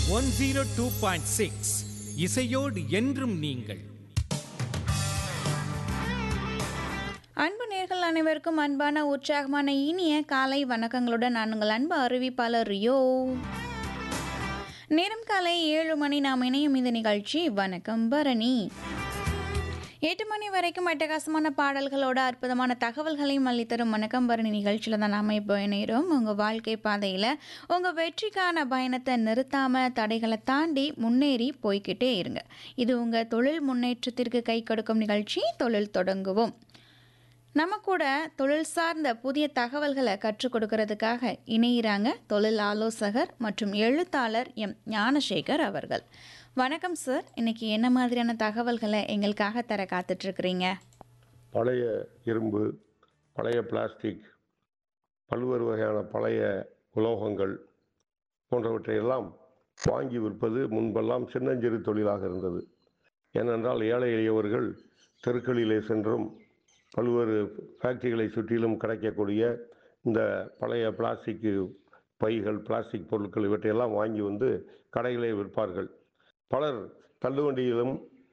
one zero two point six இசையோடு என்றும் நீங்கள் அன்பு நேர்கள் அனைவருக்கும் அன்பான உற்சாகமான இனிய காலை வணக்கங்களுடன் நான் உங்கள் அன்பு அறிவிப்பாளர் ரியோ நேரம் காலை ஏழு மணி நாம் இணையும் இந்த நிகழ்ச்சி வணக்கம் பரணி எட்டு மணி வரைக்கும் அட்டகாசமான பாடல்களோட அற்புதமான தகவல்களையும் அள்ளித்தரும் வணக்கம் பரணி நிகழ்ச்சியில் தான் நாம் இப்போ இணைகிறோம் உங்கள் வாழ்க்கை பாதையில் உங்கள் வெற்றிக்கான பயணத்தை நிறுத்தாமல் தடைகளை தாண்டி முன்னேறி போய்க்கிட்டே இருங்க இது உங்கள் தொழில் முன்னேற்றத்திற்கு கை கொடுக்கும் நிகழ்ச்சி தொழில் தொடங்குவோம் நம்ம கூட தொழில் சார்ந்த புதிய தகவல்களை கற்றுக் கொடுக்கறதுக்காக இணையிறாங்க தொழில் ஆலோசகர் மற்றும் எழுத்தாளர் எம் ஞானசேகர் அவர்கள் வணக்கம் சார் இன்னைக்கு என்ன மாதிரியான தகவல்களை எங்களுக்காக தர காத்துட்ருக்குறீங்க பழைய இரும்பு பழைய பிளாஸ்டிக் பல்வேறு வகையான பழைய உலோகங்கள் போன்றவற்றையெல்லாம் வாங்கி விற்பது முன்பெல்லாம் சின்னஞ்சிறு தொழிலாக இருந்தது ஏனென்றால் ஏழை எளியவர்கள் தெருக்களிலே சென்றும் பல்வேறு ஃபேக்டரிகளை சுற்றிலும் கிடைக்கக்கூடிய இந்த பழைய பிளாஸ்டிக் பைகள் பிளாஸ்டிக் பொருட்கள் இவற்றையெல்லாம் வாங்கி வந்து கடைகளே விற்பார்கள் பலர் தள்ளுவண்டியிலும்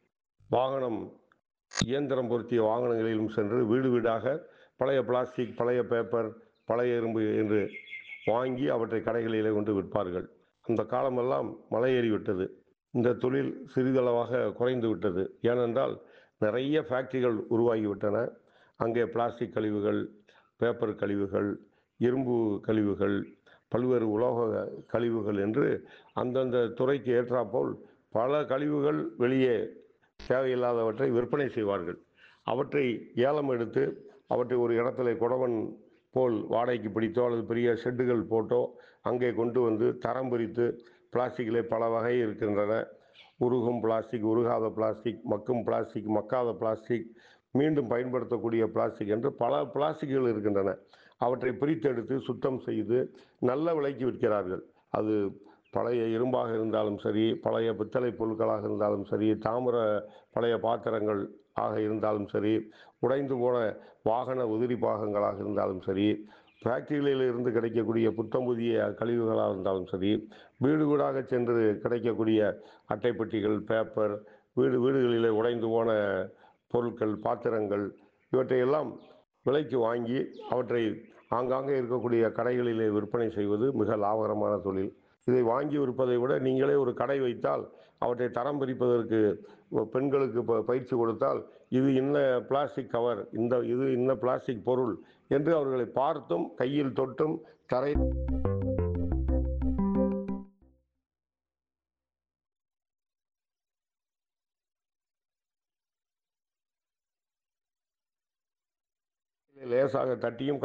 வாகனம் இயந்திரம் பொருத்திய வாகனங்களிலும் சென்று வீடு வீடாக பழைய பிளாஸ்டிக் பழைய பேப்பர் பழைய இரும்பு என்று வாங்கி அவற்றை கடைகளிலே கொண்டு விற்பார்கள் அந்த காலமெல்லாம் மலையேறிவிட்டது இந்த தொழில் சிறிதளவாக குறைந்து விட்டது ஏனென்றால் நிறைய ஃபேக்டரிகள் உருவாகிவிட்டன அங்கே பிளாஸ்டிக் கழிவுகள் பேப்பர் கழிவுகள் இரும்பு கழிவுகள் பல்வேறு உலோக கழிவுகள் என்று அந்தந்த துறைக்கு ஏற்றாற்போல் பல கழிவுகள் வெளியே தேவையில்லாதவற்றை விற்பனை செய்வார்கள் அவற்றை ஏலம் எடுத்து அவற்றை ஒரு இடத்துல குடவன் போல் வாடகைக்கு பிடித்தோ அல்லது பெரிய ஷெட்டுகள் போட்டோ அங்கே கொண்டு வந்து தரம் பிரித்து பிளாஸ்டிக்கிலே பல வகை இருக்கின்றன உருகும் பிளாஸ்டிக் உருகாத பிளாஸ்டிக் மக்கும் பிளாஸ்டிக் மக்காத பிளாஸ்டிக் மீண்டும் பயன்படுத்தக்கூடிய பிளாஸ்டிக் என்று பல பிளாஸ்டிக்குகள் இருக்கின்றன அவற்றை பிரித்தெடுத்து சுத்தம் செய்து நல்ல விலைக்கு விற்கிறார்கள் அது பழைய இரும்பாக இருந்தாலும் சரி பழைய பித்தளை பொருட்களாக இருந்தாலும் சரி தாமிர பழைய பாத்திரங்கள் ஆக இருந்தாலும் சரி உடைந்து போன வாகன உதிரி பாகங்களாக இருந்தாலும் சரி ஃபேக்டரிகளில் இருந்து கிடைக்கக்கூடிய புத்தம் புதிய கழிவுகளாக இருந்தாலும் சரி வீடு வீடாக சென்று கிடைக்கக்கூடிய அட்டைப்பெட்டிகள் பேப்பர் வீடு வீடுகளிலே உடைந்து போன பொருட்கள் பாத்திரங்கள் இவற்றையெல்லாம் விலைக்கு வாங்கி அவற்றை ஆங்காங்கே இருக்கக்கூடிய கடைகளிலே விற்பனை செய்வது மிக லாபகரமான தொழில் இதை வாங்கி விற்பதை விட நீங்களே ஒரு கடை வைத்தால் அவற்றை தரம் பிரிப்பதற்கு பெண்களுக்கு ப- பயிற்சி கொடுத்தால் இது இன்ன பிளாஸ்டிக் கவர் இந்த இது இன்ன பிளாஸ்டிக் பொருள் என்று அவர்களை பார்த்தும் கையில் தொட்டும் தரை லேசாக தட்டியும்